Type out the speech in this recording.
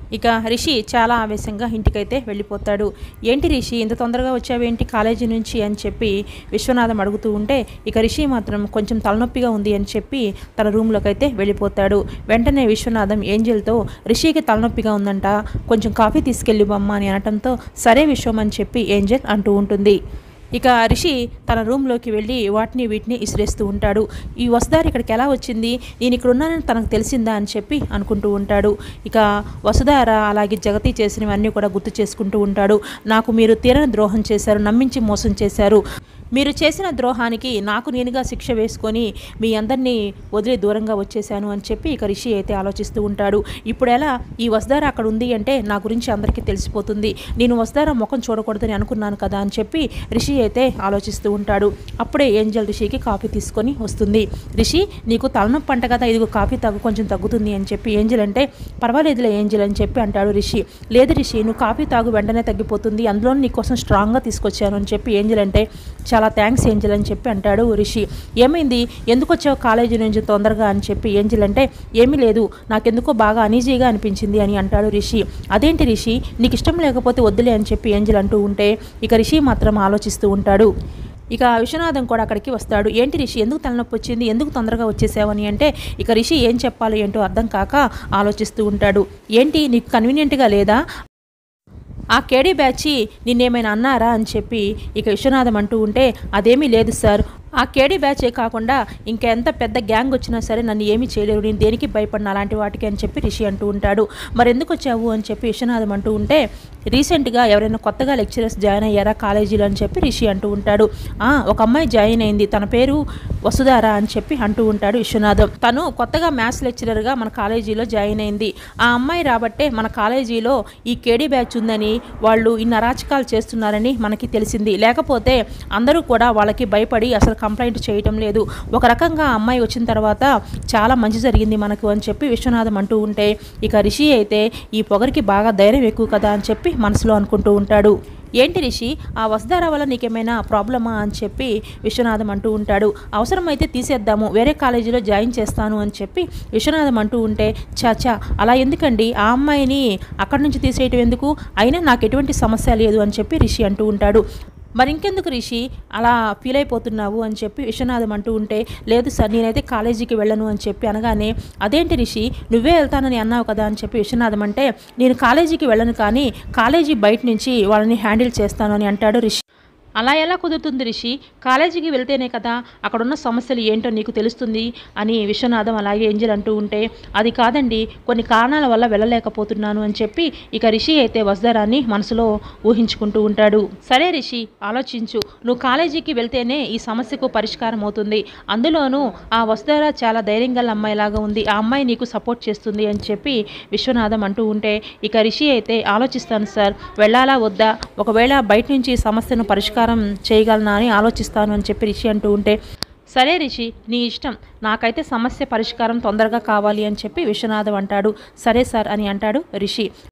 ఇక రిషి చాలా ఆవేశంగా ఇంటికైతే వెళ్ళిపోతాడు ఏంటి రిషి ఇంత తొందరగా వచ్చావేంటి కాలేజీ నుంచి అని చెప్పి విశ్వనాథం అడుగుతూ ఉంటే ఇక రిషి మాత్రం కొంచెం తలనొప్పిగా ఉంది అని చెప్పి తన రూమ్లోకి అయితే వెళ్ళిపోతాడు వెంటనే విశ్వనాథం ఏంజల్తో రిషికి తలనొప్పిగా ఉందంట కొంచెం కాఫీ తీసుకెళ్ళి బొమ్మ అని అనటంతో సరే విశ్వం అని చెప్పి ఏంజల్ అంటూ ఉంటుంది ఇక రిషి తన రూమ్లోకి వెళ్ళి వాటిని వీటిని ఇసిరేస్తూ ఉంటాడు ఈ వసుధార ఇక్కడికి ఎలా వచ్చింది నేను ఇక్కడ ఉన్నానని తనకు తెలిసిందా అని చెప్పి అనుకుంటూ ఉంటాడు ఇక వసుధార అలాగే జగతి చేసినవన్నీ కూడా గుర్తు చేసుకుంటూ ఉంటాడు నాకు మీరు తీరని ద్రోహం చేశారు నమ్మించి మోసం చేశారు మీరు చేసిన ద్రోహానికి నాకు నేనుగా శిక్ష వేసుకొని మీ అందరినీ వదిలి దూరంగా వచ్చేసాను అని చెప్పి ఇక రిషి అయితే ఆలోచిస్తూ ఉంటాడు ఇప్పుడు ఎలా ఈ వసుధార అక్కడ ఉంది అంటే నా గురించి అందరికీ తెలిసిపోతుంది నేను వసుధార ముఖం చూడకూడదని అనుకున్నాను కదా అని చెప్పి రిషి అయితే ఆలోచిస్తూ ఉంటాడు అప్పుడే ఏంజల్ రిషికి కాఫీ తీసుకొని వస్తుంది రిషి నీకు తలనొప్పి అంట కదా ఇదిగో కాఫీ తగ్గు కొంచెం తగ్గుతుంది అని చెప్పి ఏంజల్ అంటే పర్వాలేదులే ఏంజల్ అని చెప్పి అంటాడు రిషి లేదు రిషి నువ్వు కాఫీ తాగు వెంటనే తగ్గిపోతుంది అందులో నీకోసం స్ట్రాంగ్గా తీసుకొచ్చాను అని చెప్పి ఏంజల్ అంటే చాలా థ్యాంక్స్ ఏంజల్ అని చెప్పి అంటాడు రిషి ఏమైంది ఎందుకు వచ్చావు కాలేజీ నుంచి తొందరగా అని చెప్పి ఏంజల్ అంటే ఏమీ లేదు నాకెందుకో బాగా అనీజీగా అనిపించింది అని అంటాడు రిషి అదేంటి రిషి నీకు ఇష్టం లేకపోతే వద్దులే అని చెప్పి ఏంజల్ అంటూ ఉంటే ఇక రిషి మాత్రం ఆలోచిస్తూ ఉంటాడు ఇక విశ్వనాథం కూడా అక్కడికి వస్తాడు ఏంటి రిషి ఎందుకు తలనొప్పి వచ్చింది ఎందుకు తొందరగా వచ్చేసావని అంటే ఇక రిషి ఏం చెప్పాలో ఏంటో అర్థం కాక ఆలోచిస్తూ ఉంటాడు ఏంటి నీకు కన్వీనియంట్గా లేదా ఆ కేడీ బ్యాచి నిన్నేమైనా అన్నారా అని చెప్పి ఇక విశ్వనాథం అంటూ ఉంటే అదేమీ లేదు సార్ ఆ కేడీ బ్యాచే కాకుండా ఇంకెంత పెద్ద గ్యాంగ్ వచ్చినా సరే నన్ను ఏమీ చేయలేరు నేను దేనికి భయపడిన అలాంటి వాటికి అని చెప్పి రిషి అంటూ ఉంటాడు మరి ఎందుకు వచ్చావు అని చెప్పి విశ్వనాథం అంటూ ఉంటే రీసెంట్గా ఎవరైనా కొత్తగా లెక్చరర్స్ జాయిన్ అయ్యారా కాలేజీలో అని చెప్పి రిషి అంటూ ఉంటాడు "ఆ, ఒక అమ్మాయి జాయిన్ అయింది తన పేరు వసుధార అని చెప్పి అంటూ ఉంటాడు విశ్వనాథం తను కొత్తగా మ్యాథ్స్ లెక్చరర్గా మన కాలేజీలో జాయిన్ అయింది ఆ అమ్మాయి రాబట్టే మన కాలేజీలో ఈ కేడీ బ్యాచ్ ఉందని వాళ్ళు ఇన్ని అరాచకాలు చేస్తున్నారని మనకి తెలిసింది లేకపోతే అందరూ కూడా వాళ్ళకి భయపడి అసలు కంప్లైంట్ చేయటం లేదు ఒక రకంగా ఆ అమ్మాయి వచ్చిన తర్వాత చాలా మంచి జరిగింది మనకు అని చెప్పి విశ్వనాథం అంటూ ఉంటే ఇక రిషి అయితే ఈ పొగరికి బాగా ధైర్యం ఎక్కువ కదా అని చెప్పి మనసులో అనుకుంటూ ఉంటాడు ఏంటి రిషి ఆ వసుధార వల్ల నీకేమైనా ప్రాబ్లమా అని చెప్పి విశ్వనాథం అంటూ ఉంటాడు అవసరమైతే తీసేద్దాము వేరే కాలేజీలో జాయిన్ చేస్తాను అని చెప్పి విశ్వనాథం అంటూ ఉంటే చాచా అలా ఎందుకండి ఆ అమ్మాయిని అక్కడి నుంచి తీసేయటం ఎందుకు అయినా నాకు ఎటువంటి సమస్య లేదు అని చెప్పి రిషి అంటూ ఉంటాడు మరి ఇంకెందుకు రిషి అలా ఫీల్ అయిపోతున్నావు అని చెప్పి విశ్వనాథం అంటూ ఉంటే లేదు సార్ నేనైతే కాలేజీకి వెళ్ళను అని చెప్పి అనగానే అదేంటి రిషి నువ్వే వెళ్తానని అన్నావు కదా అని చెప్పి విశ్వనాథం అంటే నేను కాలేజీకి వెళ్ళను కానీ కాలేజీ బయట నుంచి వాళ్ళని హ్యాండిల్ చేస్తాను అని అంటాడు రిషి అలా ఎలా కుదురుతుంది రిషి కాలేజీకి వెళ్తేనే కదా అక్కడున్న సమస్యలు ఏంటో నీకు తెలుస్తుంది అని విశ్వనాథం అలాగే ఏంజల్ అంటూ ఉంటే అది కాదండి కొన్ని కారణాల వల్ల వెళ్ళలేకపోతున్నాను అని చెప్పి ఇక రిషి అయితే వసుధరాన్ని మనసులో ఊహించుకుంటూ ఉంటాడు సరే రిషి ఆలోచించు నువ్వు కాలేజీకి వెళ్తేనే ఈ సమస్యకు పరిష్కారం అవుతుంది అందులోనూ ఆ వసుధర చాలా ధైర్యం గల అమ్మాయిలాగా ఉంది ఆ అమ్మాయి నీకు సపోర్ట్ చేస్తుంది అని చెప్పి విశ్వనాథం అంటూ ఉంటే ఇక రిషి అయితే ఆలోచిస్తాను సార్ వెళ్ళాలా వద్దా ఒకవేళ బయట నుంచి ఈ సమస్యను పరిష్కారం చేయగలనా అని ఆలోచిస్తాను అని చెప్పి రిషి అంటూ ఉంటే సరే రిషి నీ ఇష్టం నాకైతే సమస్య పరిష్కారం తొందరగా కావాలి అని చెప్పి విశ్వనాథం అంటాడు సరే సార్ అని అంటాడు రిషి